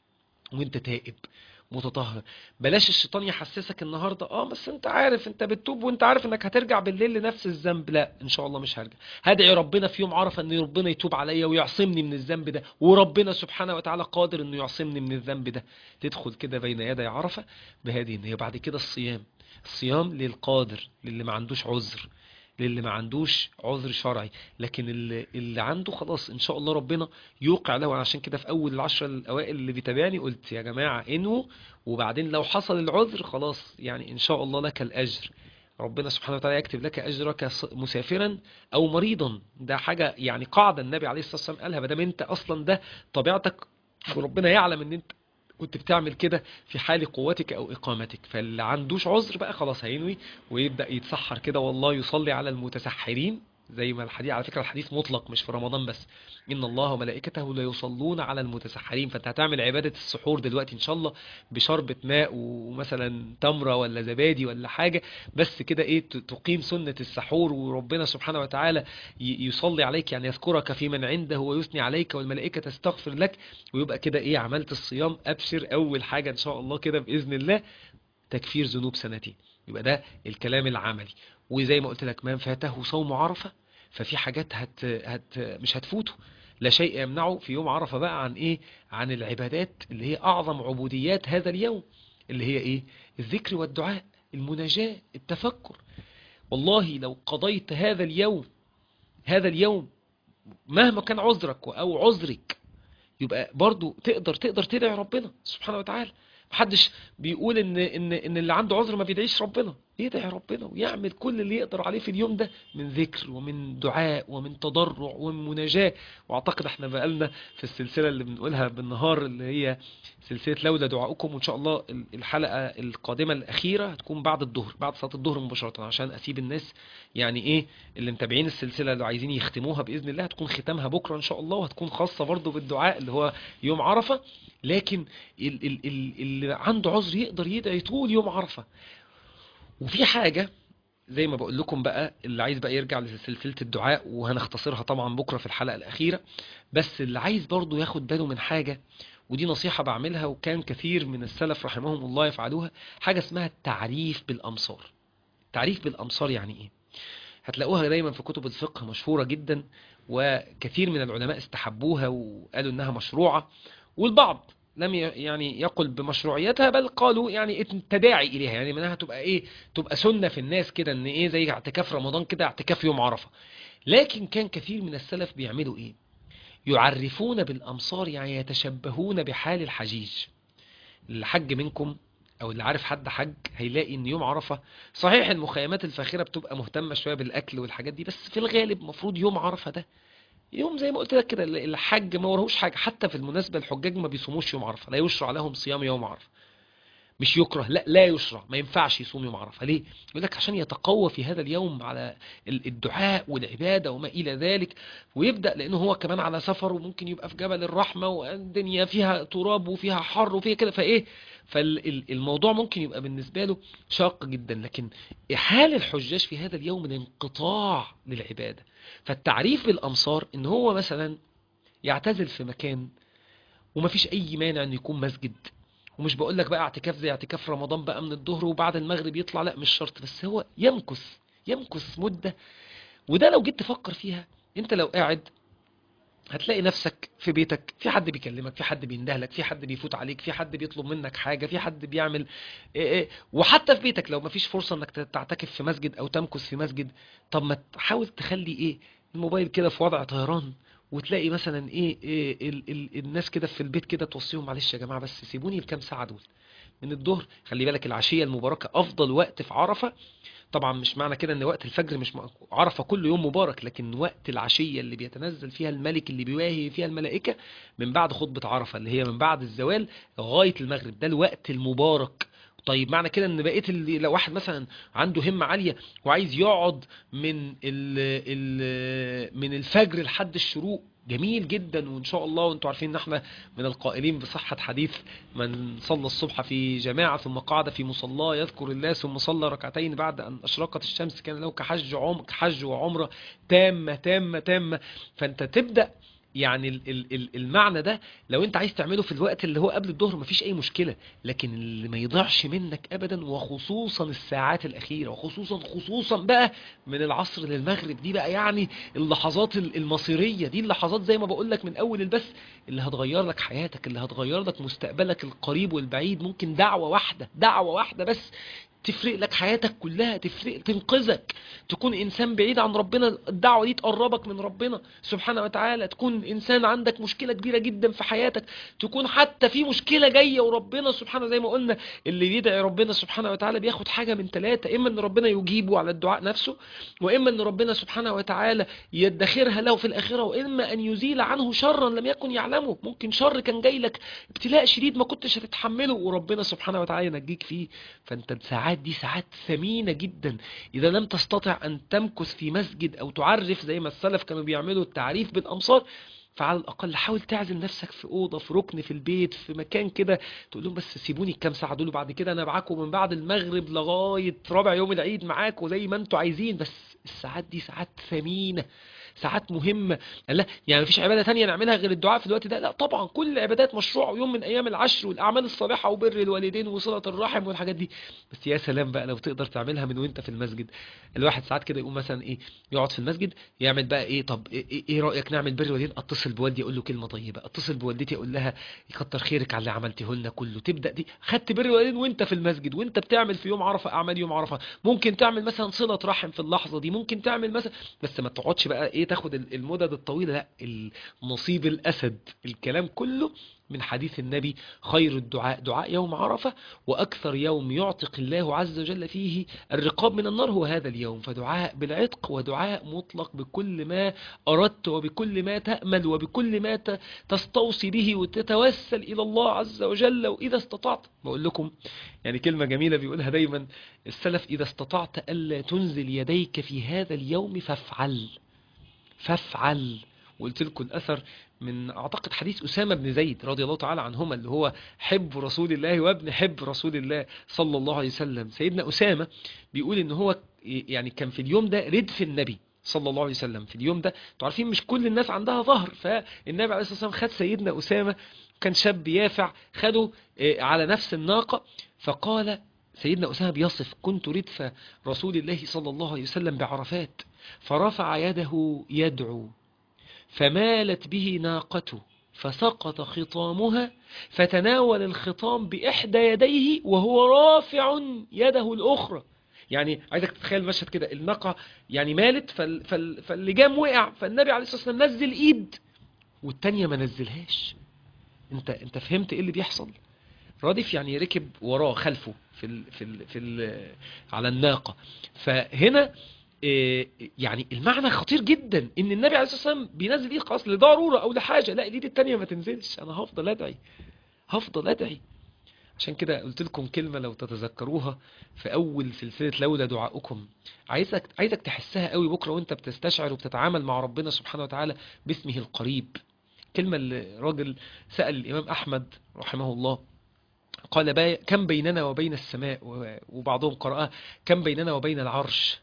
وانت تائب متطهر بلاش الشيطان يحسسك النهارده اه بس انت عارف انت بتتوب وانت عارف انك هترجع بالليل لنفس الذنب لا ان شاء الله مش هرجع هدعي ربنا في يوم عرفه ان ربنا يتوب عليا ويعصمني من الذنب ده وربنا سبحانه وتعالى قادر انه يعصمني من الذنب ده تدخل كده بين يدي عرفه بهذه النية بعد كده الصيام الصيام للقادر للي ما عندوش عذر للي ما عندوش عذر شرعي لكن اللي, اللي عنده خلاص ان شاء الله ربنا يوقع له عشان كده في اول العشرة الاوائل اللي بيتابعني قلت يا جماعة انووا وبعدين لو حصل العذر خلاص يعني ان شاء الله لك الاجر ربنا سبحانه وتعالى يكتب لك اجرك ص- مسافرا او مريضا ده حاجة يعني قاعدة النبي عليه الصلاة والسلام قالها ما دام انت اصلا ده طبيعتك وربنا يعلم ان انت كنت بتعمل كده في حال قوتك او اقامتك فاللي عندوش عذر بقى خلاص هينوي ويبدأ يتسحر كده والله يصلي على المتسحرين زي ما الحديث على فكرة الحديث مطلق مش في رمضان بس إن الله وملائكته لا يصلون على المتسحرين فأنت هتعمل عبادة السحور دلوقتي إن شاء الله بشربة ماء ومثلا تمرة ولا زبادي ولا حاجة بس كده إيه ت- تقيم سنة السحور وربنا سبحانه وتعالى ي- يصلي عليك يعني يذكرك في من عنده ويثني عليك والملائكة تستغفر لك ويبقى كده إيه عملت الصيام أبشر أول حاجة إن شاء الله كده بإذن الله تكفير ذنوب سنتين يبقى ده الكلام العملي وزي ما قلت لك من فاته صوم عرفة ففي حاجات هت هت مش هتفوته لا شيء يمنعه في يوم عرفة بقى عن ايه عن العبادات اللي هي اعظم عبوديات هذا اليوم اللي هي ايه الذكر والدعاء المناجاة التفكر والله لو قضيت هذا اليوم هذا اليوم مهما كان عذرك او عذرك يبقى برضو تقدر تقدر تدعي ربنا سبحانه وتعالى محدش بيقول ان ان ان اللي عنده عذر ما بيدعيش ربنا يدعي ربنا ويعمل كل اللي يقدر عليه في اليوم ده من ذكر ومن دعاء ومن تضرع ومن مناجاة واعتقد احنا بقالنا في السلسلة اللي بنقولها بالنهار اللي هي سلسلة لولا دعاؤكم وان شاء الله ال- الحلقة القادمة الأخيرة هتكون بعد الظهر بعد صلاة الظهر مباشرة عشان أسيب الناس يعني ايه اللي متابعين السلسلة اللي عايزين يختموها بإذن الله هتكون ختامها بكرة إن شاء الله وهتكون خاصة برضو بالدعاء اللي هو يوم عرفة لكن ال- ال- ال- اللي عنده عذر يقدر يدعي طول يوم عرفة وفي حاجة زي ما بقول لكم بقى اللي عايز بقى يرجع لسلسلة الدعاء وهنختصرها طبعا بكرة في الحلقة الأخيرة بس اللي عايز برضو ياخد باله من حاجة ودي نصيحة بعملها وكان كثير من السلف رحمهم الله يفعلوها حاجة اسمها التعريف بالأمصار التعريف بالأمصار يعني إيه؟ هتلاقوها دايما في كتب الفقه مشهورة جدا وكثير من العلماء استحبوها وقالوا إنها مشروعة والبعض لم ي- يعني يقل بمشروعيتها بل قالوا يعني التداعي إليها يعني منها تبقى إيه تبقى سنة في الناس كده إن إيه زي اعتكاف رمضان كده اعتكاف يوم عرفة لكن كان كثير من السلف بيعملوا إيه يعرفون بالأمصار يعني يتشبهون بحال الحجيج اللي حج منكم او اللي عارف حد حج هيلاقي ان يوم عرفة صحيح المخيمات الفاخرة بتبقى مهتمة شوية بالاكل والحاجات دي بس في الغالب مفروض يوم عرفة ده يوم زي ما قلت لك كده الحج ما وراهوش حاجة حتى في المناسبة الحجاج ما بيصوموش يوم عرفة لا يشرع لهم صيام يوم عرفة مش يكره لا لا يشرع ما ينفعش يصوم يوم عرفة ليه يقول لك عشان يتقوى في هذا اليوم على ال- الدعاء والعبادة وما إلى ذلك ويبدأ لأنه هو كمان على سفر وممكن يبقى في جبل الرحمة والدنيا فيها تراب وفيها حر وفيها كده فإيه فالموضوع ممكن يبقى بالنسبة له شاق جدا لكن حال الحجاج في هذا اليوم الانقطاع للعبادة فالتعريف بالأمصار إن هو مثلا يعتزل في مكان ومفيش أي مانع إنه يكون مسجد ومش بقول لك بقى اعتكاف زي اعتكاف رمضان بقى من الظهر وبعد المغرب يطلع لا مش شرط بس هو يمكث يمكث مدة وده لو جيت تفكر فيها انت لو قاعد هتلاقي نفسك في بيتك في حد بيكلمك في حد بيندهلك في حد بيفوت عليك في حد بيطلب منك حاجة في حد بيعمل إيه إيه وحتى في بيتك لو مفيش فرصة انك تعتكف في مسجد او تمكث في مسجد طب ما تحاول تخلي ايه الموبايل كده في وضع طيران وتلاقي مثلا ايه, إيه ال ال الناس كده في البيت كده توصيهم معلش يا جماعة بس سيبوني الكام ساعة دول من الظهر خلي بالك العشية المباركة افضل وقت في عرفة طبعا مش معنى كده ان وقت الفجر مش م- عرفة كل يوم مبارك لكن وقت العشية اللي بيتنزل فيها الملك اللي بيواهي فيها الملائكة من بعد خطبة عرفة اللي هي من بعد الزوال لغاية المغرب ده الوقت المبارك طيب معنى كده ان بقيت اللي لو واحد مثلا عنده همة عالية وعايز يقعد من ال ال من الفجر لحد الشروق جميل جدا وان شاء الله وانتم عارفين ان احنا من القائلين بصحة حديث من صلى الصبح في جماعة ثم قعد في مصلاه يذكر الله ثم صلى ركعتين بعد ان اشرقت الشمس كان له كحج عم كحج وعمرة تامة تامة تامة فانت تبدأ يعني ال- ال- ال- المعنى ده لو انت عايز تعمله في الوقت اللي هو قبل الظهر مفيش اي مشكلة لكن اللي ما يضيعش منك ابدا وخصوصا الساعات الاخيرة وخصوصا خصوصا بقى من العصر للمغرب دي بقى يعني اللحظات ال- المصيرية دي اللحظات زي ما بقول لك من اول البث اللي هتغير لك حياتك اللي هتغير لك مستقبلك القريب والبعيد ممكن دعوة واحدة دعوة واحدة بس تفرق لك حياتك كلها تفرق تنقذك تكون انسان بعيد عن ربنا الدعوة دي تقربك من ربنا سبحانه وتعالى تكون انسان عندك مشكلة كبيرة جدا في حياتك تكون حتى في مشكلة جاية وربنا سبحانه زي ما قلنا اللي بيدعي ربنا سبحانه وتعالى بياخد حاجة من ثلاثة اما ان ربنا يجيبه على الدعاء نفسه واما ان ربنا سبحانه وتعالى يدخرها له في الاخرة واما ان يزيل عنه شرا لم يكن يعلمه ممكن شر كان جاي لك ابتلاء شديد ما كنتش هتتحمله وربنا سبحانه وتعالى ينجيك فيه فانت الساعات دي ساعات ثمينة جدا اذا لم تستطع ان تمكث في مسجد او تعرف زي ما السلف كانوا بيعملوا التعريف بالامصار فعلى الاقل حاول تعزل نفسك في اوضه في ركن في البيت في مكان كده تقول لهم بس سيبوني الكام ساعه دول وبعد كده انا معاكم من بعد المغرب لغايه رابع يوم العيد معاكم زي ما انتوا عايزين بس الساعات دي ساعات ثمينه ساعات مهمة لا يعني مفيش عبادة تانية نعملها غير الدعاء في الوقت ده لا طبعا كل العبادات مشروع يوم من أيام العشر والأعمال الصالحة وبر الوالدين وصلة الرحم والحاجات دي بس يا سلام بقى لو تقدر تعملها من وانت في المسجد الواحد ساعات كده يقوم مثلا ايه يقعد في المسجد يعمل بقى ايه طب ايه, إيه, إيه رأيك نعمل بر الوالدين اتصل بوالدي اقول له كلمة طيبة اتصل بوالدتي اقول لها يكتر خيرك على اللي عملته لنا كله تبدأ دي خدت بر الوالدين وانت في المسجد وانت بتعمل في يوم عرفة اعمال يوم عرفة ممكن تعمل مثلا صلة رحم في اللحظة دي ممكن تعمل مثلا بس ما تقعدش بقى ايه تاخد ال- المدد الطويلة لا النصيب الاسد الكلام كله من حديث النبي خير الدعاء دعاء يوم عرفة وأكثر يوم يعتق الله عز وجل فيه الرقاب من النار هو هذا اليوم فدعاء بالعتق ودعاء مطلق بكل ما أردت وبكل ما تأمل وبكل ما ت- تستوصي به وتتوسل إلى الله عز وجل وإذا استطعت بقول لكم يعني كلمة جميلة بيقولها دايما السلف إذا استطعت ألا تنزل يديك في هذا اليوم فافعل فافعل وقلت لكم الأثر من أعتقد حديث أسامة بن زيد رضي الله تعالى عنهما اللي هو حب رسول الله وابن حب رسول الله صلى الله عليه وسلم سيدنا أسامة بيقول إن هو يعني كان في اليوم ده ردف النبي صلى الله عليه وسلم في اليوم ده انتوا عارفين مش كل الناس عندها ظهر فالنبي عليه الصلاة والسلام خد سيدنا أسامة كان شاب يافع خده آه، على نفس الناقة فقال سيدنا أسامة بيصف كنت ردف رسول الله صلى الله عليه وسلم بعرفات فرفع يده يدعو فمالت به ناقته فسقط خطامها فتناول الخطام بإحدى يديه وهو رافع يده الأخرى يعني عايزك تتخيل مشهد كده الناقة يعني مالت فال فال فاللجام وقع فالنبي عليه الصلاة والسلام نزل ايد والتانية ما نزلهاش انت انت فهمت ايه اللي بيحصل رادف يعني ركب وراه خلفه في ال في ال في ال على الناقة فهنا إيه، يعني المعنى خطير جدا ان النبي عليه الصلاه والسلام بينزل ايد خلاص لضروره او لحاجه لا الايد التانية ما تنزلش انا هفضل ادعي هفضل ادعي عشان كده قلت لكم كلمة لو تتذكروها في أول سلسلة لولا دعاؤكم عايزك عايزك تحسها قوي بكرة وأنت بتستشعر وبتتعامل مع ربنا سبحانه وتعالى باسمه القريب كلمة اللي راجل سأل الإمام أحمد رحمه الله قال باي كم بيننا وبين السماء و- وبعضهم قرأها كم بيننا وبين العرش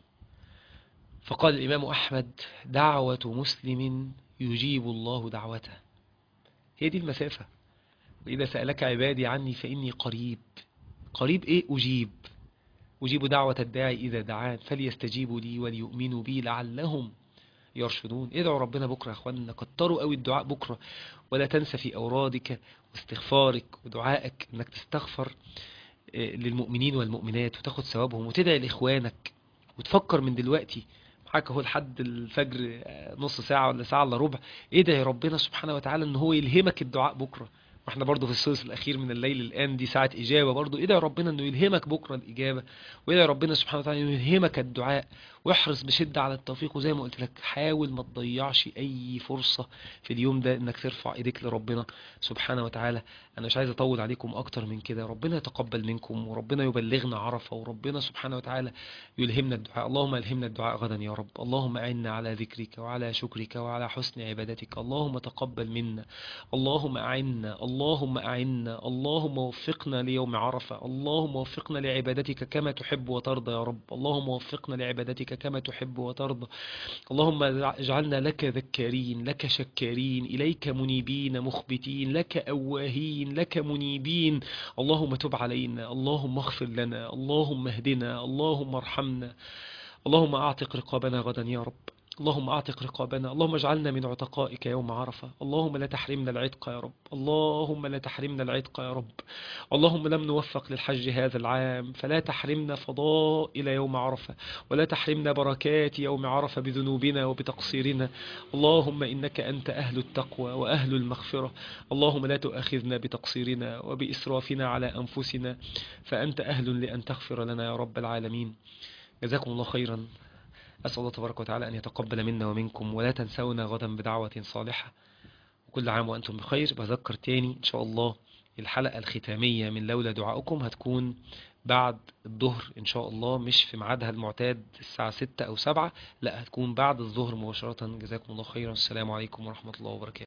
فقال الإمام أحمد دعوة مسلم يجيب الله دعوته هي دي المسافة وإذا سألك عبادي عني فإني قريب قريب إيه أجيب أجيب دعوة الداعي إذا دعان فليستجيبوا لي وليؤمنوا بي لعلهم يرشدون ادعوا ربنا بكرة يا أخوانا كتروا قوي الدعاء بكرة ولا تنسى في أورادك واستغفارك ودعائك أنك تستغفر آه، للمؤمنين والمؤمنات وتاخد ثوابهم وتدعي لإخوانك وتفكر من دلوقتي معاك اهو لحد الفجر آه، نص ساعة ولا ساعة الا ربع ادعي ربنا سبحانه وتعالى ان هو يلهمك الدعاء بكرة واحنا برضو في الثلث الاخير من الليل الان دي ساعة اجابة برضو ادعي ربنا انه يلهمك بكرة الاجابة وادعي ربنا سبحانه وتعالى انه يلهمك الدعاء واحرص بشدة على التوفيق وزي ما قلت لك حاول ما تضيعش اي فرصة في اليوم ده انك ترفع ايديك لربنا سبحانه وتعالى انا مش عايز اطول عليكم اكتر من كده ربنا يتقبل منكم وربنا يبلغنا عرفة وربنا سبحانه وتعالى يلهمنا الدعاء اللهم الهمنا الدعاء غدا يا رب اللهم أعنا على ذكرك وعلى شكرك وعلى حسن عبادتك اللهم تقبل منا اللهم أعنا اللهم أعنا اللهم وفقنا ليوم عرفة اللهم وفقنا لعبادتك كما تحب وترضى يا رب اللهم وفقنا لعبادتك كما تحب وترضى اللهم اجعلنا لك ذكارين لك شكارين إليك منيبين مخبتين لك أواهين لك منيبين اللهم تب علينا اللهم اغفر لنا اللهم اهدنا اللهم ارحمنا اللهم اعتق رقابنا غدا يا رب اللهم اعتق رقابنا اللهم اجعلنا من عتقائك يوم عرفة اللهم لا تحرمنا العتق يا رب اللهم لا تحرمنا العتق يا رب اللهم لم نوفق للحج هذا العام فلا تحرمنا فضائل يوم عرفة ولا تحرمنا بركات يوم عرفة بذنوبنا وبتقصيرنا اللهم إنك أنت أهل التقوى وأهل المغفرة اللهم لا تؤاخذنا بتقصيرنا وبإسرافنا على أنفسنا فأنت أهل لأن تغفر لنا يا رب العالمين جزاكم الله خيرا أسأل الله تبارك وتعالى أن يتقبل منا ومنكم ولا تنسونا غدا بدعوة صالحة وكل عام وأنتم بخير بذكر تاني إن شاء الله الحلقة الختامية من لولا دعاؤكم هتكون بعد الظهر إن شاء الله مش في ميعادها المعتاد الساعة 6 أو 7 لا هتكون بعد الظهر مباشرة جزاكم الله خيرا السلام عليكم ورحمة الله وبركاته